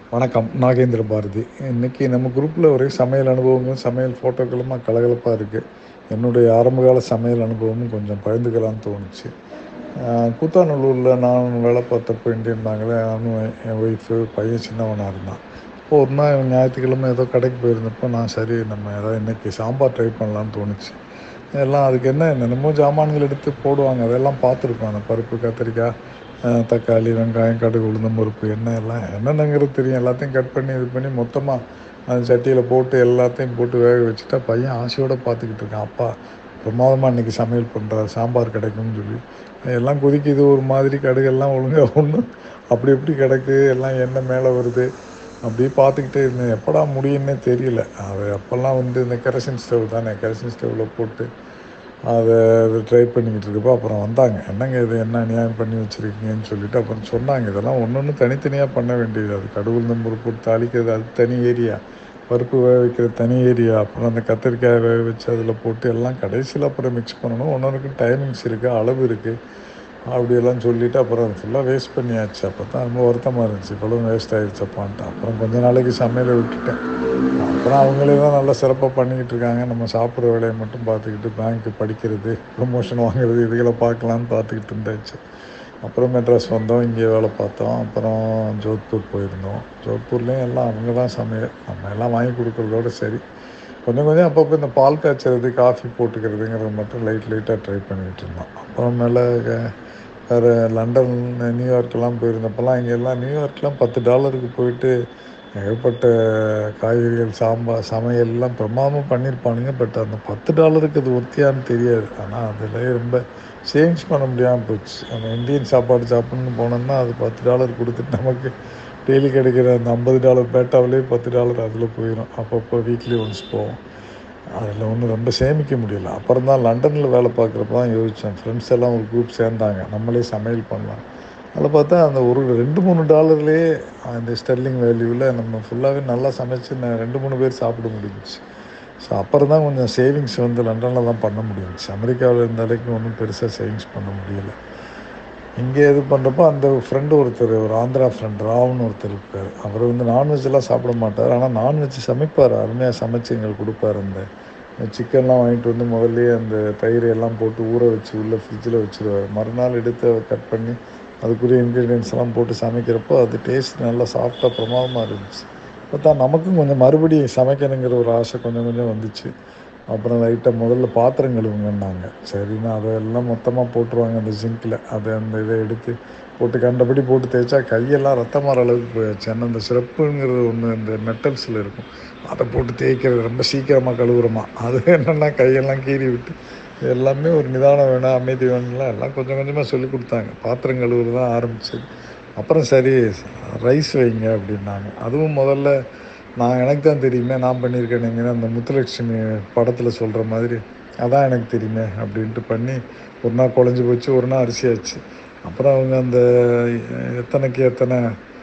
வணக்கம் நாகேந்திர பாரதி இன்றைக்கி நம்ம குரூப்பில் ஒரே சமையல் அனுபவங்களும் சமையல் ஃபோட்டோக்களுமா கலகலப்பாக இருக்குது என்னுடைய ஆரம்பகால சமையல் அனுபவமும் கொஞ்சம் பகிர்ந்துக்கலாம்னு தோணுச்சு ஆஹ் கூத்தாநல்லூரில் நான் வேலை பார்த்தப்போ இருந்தாங்களே நானும் என் ஒய்ஃபு பையன் சின்னவனாக இருந்தான் இப்போ ஒரு நாள் ஞாயிற்றுக்கிழமை ஏதோ கடைக்கு போயிருந்தப்போ நான் சரி நம்ம ஏதாவது இன்றைக்கி சாம்பார் ட்ரை பண்ணலான்னு தோணுச்சு எல்லாம் அதுக்கு என்ன என்னென்னமோ ஜாமான்கள் எடுத்து போடுவாங்க அதெல்லாம் பார்த்துருக்கோம் அந்த பருப்பு கத்திரிக்காய் அஹ் தக்காளி வெங்காயம் கடுகு உளுந்தம் பருப்பு எண்ணெய் எல்லாம் என்னென்னங்கிறது தெரியும் எல்லாத்தையும் கட் பண்ணி இது பண்ணி மொத்தமாக அந்த சட்டியில் போட்டு எல்லாத்தையும் போட்டு வேக வச்சுட்டா பையன் ஆசையோடு பார்த்துக்கிட்டு இருக்கான் அப்பா பிரமாதமாக இன்றைக்கி சமையல் பண்ணுறாரு சாம்பார் கிடைக்கும்னு சொல்லி எல்லாம் கொதிக்குது ஒரு மாதிரி கடுகெல்லாம் ஒழுங்காக ஒன்றும் அப்படி எப்படி கிடக்கு எல்லாம் எண்ணெய் மேலே வருது அப்படியே பார்த்துக்கிட்டே இருந்தேன் எப்படா முடியும்னே தெரியல அது அப்போல்லாம் வந்து இந்த கெரசின் ஸ்டவ் தானே கெரசின் ஸ்டவ்வில் போட்டு அதை அது ட்ரை பண்ணிக்கிட்டு இருக்கப்போ அப்புறம் வந்தாங்க என்னங்க இது என்ன அநியாயம் பண்ணி வச்சுருக்கீங்கன்னு சொல்லிட்டு அப்புறம் சொன்னாங்க இதெல்லாம் ஒன்று ஒன்று தனித்தனியாக பண்ண வேண்டியது அது கடவுள் நம்பர் போட்டு தாளிக்கிறது அது தனி ஏரியா பருப்பு வேக வைக்கிறது தனி ஏரியா அப்புறம் அந்த கத்திரிக்காய் வேக வச்சு அதில் போட்டு எல்லாம் கடைசியில் அப்புறம் மிக்ஸ் பண்ணணும் ஒன்று ஒன்றுக்கு டைமிங்ஸ் இருக்குது அளவு இருக்குது அப்படியெல்லாம் சொல்லிவிட்டு அப்புறம் ஃபுல்லாக வேஸ்ட் பண்ணியாச்சு அப்போ தான் ரொம்ப வருத்தமாக இருந்துச்சு இவ்வளோ வேஸ்ட் ஆகிடுச்சப்பான்ட்டு அப்புறம் கொஞ்ச நாளைக்கு சமையலை விட்டுட்டேன் அப்புறம் அவங்களே தான் நல்லா சிறப்பாக பண்ணிக்கிட்டு இருக்காங்க நம்ம சாப்பிட்ற வேலையை மட்டும் பார்த்துக்கிட்டு பேங்க்கு படிக்கிறது ப்ரொமோஷன் வாங்குறது இதுகளை பார்க்கலான்னு பார்த்துக்கிட்டு இருந்தாச்சு அப்புறம் மெட்ராஸ் வந்தோம் இங்கே வேலை பார்த்தோம் அப்புறம் ஜோத்பூர் போயிருந்தோம் ஜோத்பூர்லேயும் எல்லாம் அவங்க தான் சமையல் நம்ம எல்லாம் வாங்கி கொடுக்குறதோட சரி கொஞ்சம் கொஞ்சம் அப்பப்போ இந்த பால் காய்ச்சறது காஃபி போட்டுக்கிறதுங்கிறது மட்டும் லைட் லைட்டாக ட்ரை பண்ணிக்கிட்டு இருந்தோம் அப்புறம் மேலே வேறு லண்டன் நியூயார்க்கெல்லாம் போயிருந்தப்பெல்லாம் இங்கெல்லாம் நியூயார்க்லாம் பத்து டாலருக்கு போயிட்டு ஏகப்பட்ட காய்கறிகள் சாம்பார் சமையல்லாம் பிரமாதமாக பண்ணியிருப்பானுங்க பட் அந்த பத்து டாலருக்கு அது ஒத்தியான்னு தெரியாது ஆனால் அதில் ரொம்ப சேவிங்ஸ் பண்ண முடியாமல் போச்சு நம்ம இந்தியன் சாப்பாடு சாப்பிட்ணுன்னு போனோம்னா அது பத்து டாலர் கொடுத்துட்டு நமக்கு டெய்லி கிடைக்கிற அந்த ஐம்பது டாலர் பேட்டாவிலே பத்து டாலர் அதில் போயிடும் அப்பப்போ வீக்லி ஒன்ஸ் போவோம் அதில் ஒன்றும் ரொம்ப சேமிக்க முடியல அப்புறம் தான் லண்டனில் வேலை பார்க்குறப்ப தான் யோசித்தேன் ஃப்ரெண்ட்ஸ் எல்லாம் ஒரு குரூப் சேர்ந்தாங்க நம்மளே சமையல் பண்ணலாம் அதில் பார்த்தா அந்த ஒரு ரெண்டு மூணு டாலர்லேயே அந்த ஸ்டெர்லிங் வேல்யூவில் நம்ம ஃபுல்லாகவே நல்லா சமைச்சு நான் ரெண்டு மூணு பேர் சாப்பிட முடிஞ்சிச்சு ஸோ அப்புறம் தான் கொஞ்சம் சேவிங்ஸ் வந்து லண்டனில் தான் பண்ண முடிஞ்சிச்சு அமெரிக்காவில் இருந்த வரைக்கும் ஒன்றும் பெருசாக சேவிங்ஸ் பண்ண முடியலை இங்கே இது பண்ணுறப்போ அந்த ஃப்ரெண்டு ஒருத்தர் ஒரு ஆந்திரா ஃப்ரெண்ட் ராவ்னு ஒருத்தர் இருக்கார் அவர் வந்து நான்வெஜ்லாம் சாப்பிட மாட்டார் ஆனால் நான்வெஜ் சமைப்பார் அருமையாக சமைச்சு எங்களுக்கு கொடுப்பார் அந்த சிக்கன்லாம் வாங்கிட்டு வந்து முதல்லையே அந்த தயிர் எல்லாம் போட்டு ஊற வச்சு உள்ளே ஃப்ரிட்ஜில் வச்சுருவார் மறுநாள் எடுத்து அதை கட் பண்ணி அதுக்குரிய இன்க்ரீடியன்ஸ் எல்லாம் போட்டு சமைக்கிறப்போ அது டேஸ்ட் நல்லா சாஃப்டாக பிரமாதமாக இருந்துச்சு பார்த்தா நமக்கும் கொஞ்சம் மறுபடியும் சமைக்கணுங்கிற ஒரு ஆசை கொஞ்சம் கொஞ்சம் வந்துச்சு அப்புறம் லைட்டாக முதல்ல பாத்திரம் கழுவுங்கன்னாங்க சரின்னா அதெல்லாம் மொத்தமாக போட்டுருவாங்க அந்த ஜிங்கில் அதை அந்த இதை எடுத்து போட்டு கண்டபடி போட்டு தேய்ச்சா கையெல்லாம் ரத்தம் மாற அளவுக்கு போயாச்சு ஏன்னா அந்த சிறப்புங்கிறது ஒன்று இந்த மெட்டல்ஸில் இருக்கும் அதை போட்டு தேய்க்கிறது ரொம்ப சீக்கிரமாக கழுவுறோமா அது என்னென்னா கையெல்லாம் கீறி விட்டு எல்லாமே ஒரு நிதானம் வேணும் அமைதி வேணும்லாம் எல்லாம் கொஞ்சம் கொஞ்சமாக சொல்லி கொடுத்தாங்க பாத்திரம் கழுவுறது தான் ஆரம்பிச்சது அப்புறம் சரி ரைஸ் வைங்க அப்படின்னாங்க அதுவும் முதல்ல நான் எனக்கு தான் தெரியுமே நான் பண்ணியிருக்கேனுங்கிற அந்த முத்துலட்சுமி படத்தில் சொல்கிற மாதிரி அதான் எனக்கு தெரியுமே அப்படின்ட்டு பண்ணி ஒரு நாள் குழஞ்சி போச்சு ஒரு நாள் அரிசி ஆச்சு அப்புறம் அவங்க அந்த எத்தனைக்கு எத்தனை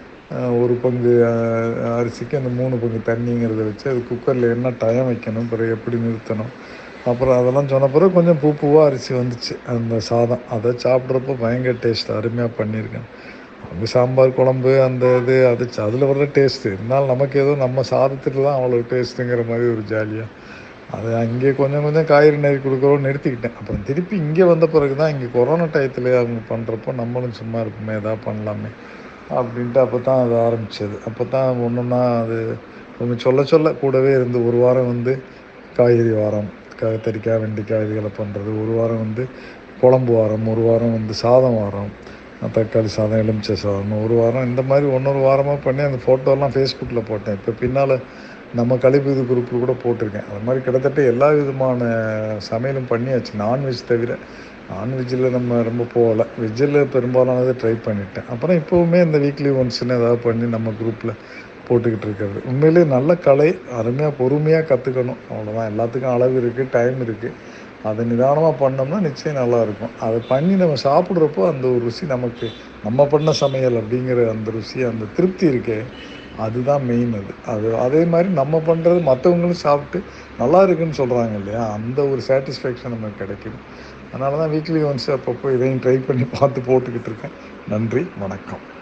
ஒரு பங்கு அரிசிக்கு அந்த மூணு பங்கு தண்ணிங்கிறத வச்சு அது குக்கரில் என்ன டைம் வைக்கணும் பிறகு எப்படி நிறுத்தணும் அப்புறம் அதெல்லாம் சொன்ன பிறகு கொஞ்சம் பூ பூவாக அரிசி வந்துச்சு அந்த சாதம் அதை சாப்பிட்றப்போ பயங்கர டேஸ்ட் அருமையாக பண்ணியிருக்கேன் அவங்க சாம்பார் குழம்பு அந்த இது அது அதில் வர்ற டேஸ்ட்டு இருந்தாலும் நமக்கு ஏதோ நம்ம சாதத்தில் தான் அவ்வளோ டேஸ்ட்டுங்கிற மாதிரி ஒரு ஜாலியாக அது அங்கே கொஞ்சம் கொஞ்சம் காய்கறி நெறி கொடுக்குறோம் நிறுத்திக்கிட்டேன் அப்புறம் திருப்பி இங்கே வந்த பிறகு தான் இங்கே கொரோனா டயத்தில் அவங்க பண்ணுறப்போ நம்மளும் சும்மா இருப்போமே எதாவது பண்ணலாமே அப்படின்ட்டு அப்போ தான் அது ஆரம்பித்தது அப்போ தான் ஒன்றுன்னா அது கொஞ்சம் சொல்ல சொல்ல கூடவே இருந்து ஒரு வாரம் வந்து காய்கறி வாரம் கத்திரிக்காய் வெண்டைக்காய் இதுகளை பண்ணுறது ஒரு வாரம் வந்து குழம்பு வாரம் ஒரு வாரம் வந்து சாதம் வாரம் தக்காளி சாதம் எலுமிச்சை சாதம் ஒரு வாரம் இந்த மாதிரி ஒன்றொரு வாரமாக பண்ணி அந்த ஃபோட்டோலாம் ஃபேஸ்புக்கில் போட்டேன் இப்போ பின்னால் நம்ம கழிப்பு இது குரூப்பில் கூட போட்டிருக்கேன் அது மாதிரி கிட்டத்தட்ட எல்லா விதமான சமையலும் பண்ணியாச்சு நான்வெஜ் தவிர நான்வெஜ்ஜில் நம்ம ரொம்ப போகலை வெஜ்ஜில் பெரும்பாலானதை ட்ரை பண்ணிட்டேன் அப்புறம் இப்போவுமே இந்த வீக்லி ஒன்ஸ்னு ஏதாவது பண்ணி நம்ம குரூப்பில் போட்டுக்கிட்டு இருக்கிறது உண்மையிலே நல்ல கலை அருமையாக பொறுமையாக கற்றுக்கணும் அவ்வளோதான் எல்லாத்துக்கும் அளவு இருக்குது டைம் இருக்குது அதை நிதானமாக பண்ணோம்னா நிச்சயம் நல்லாயிருக்கும் அதை பண்ணி நம்ம சாப்பிட்றப்போ அந்த ஒரு ருசி நமக்கு நம்ம பண்ண சமையல் அப்படிங்கிற அந்த ருசி அந்த திருப்தி இருக்கே அதுதான் மெயின் அது அது அதே மாதிரி நம்ம பண்ணுறது மற்றவங்களும் சாப்பிட்டு நல்லா இருக்குன்னு சொல்கிறாங்க இல்லையா அந்த ஒரு சாட்டிஸ்ஃபேக்ஷன் நமக்கு கிடைக்குது அதனால தான் வீக்லி ஒன்ஸ் அப்பப்போ இதையும் ட்ரை பண்ணி பார்த்து போட்டுக்கிட்டு இருக்கேன் நன்றி வணக்கம்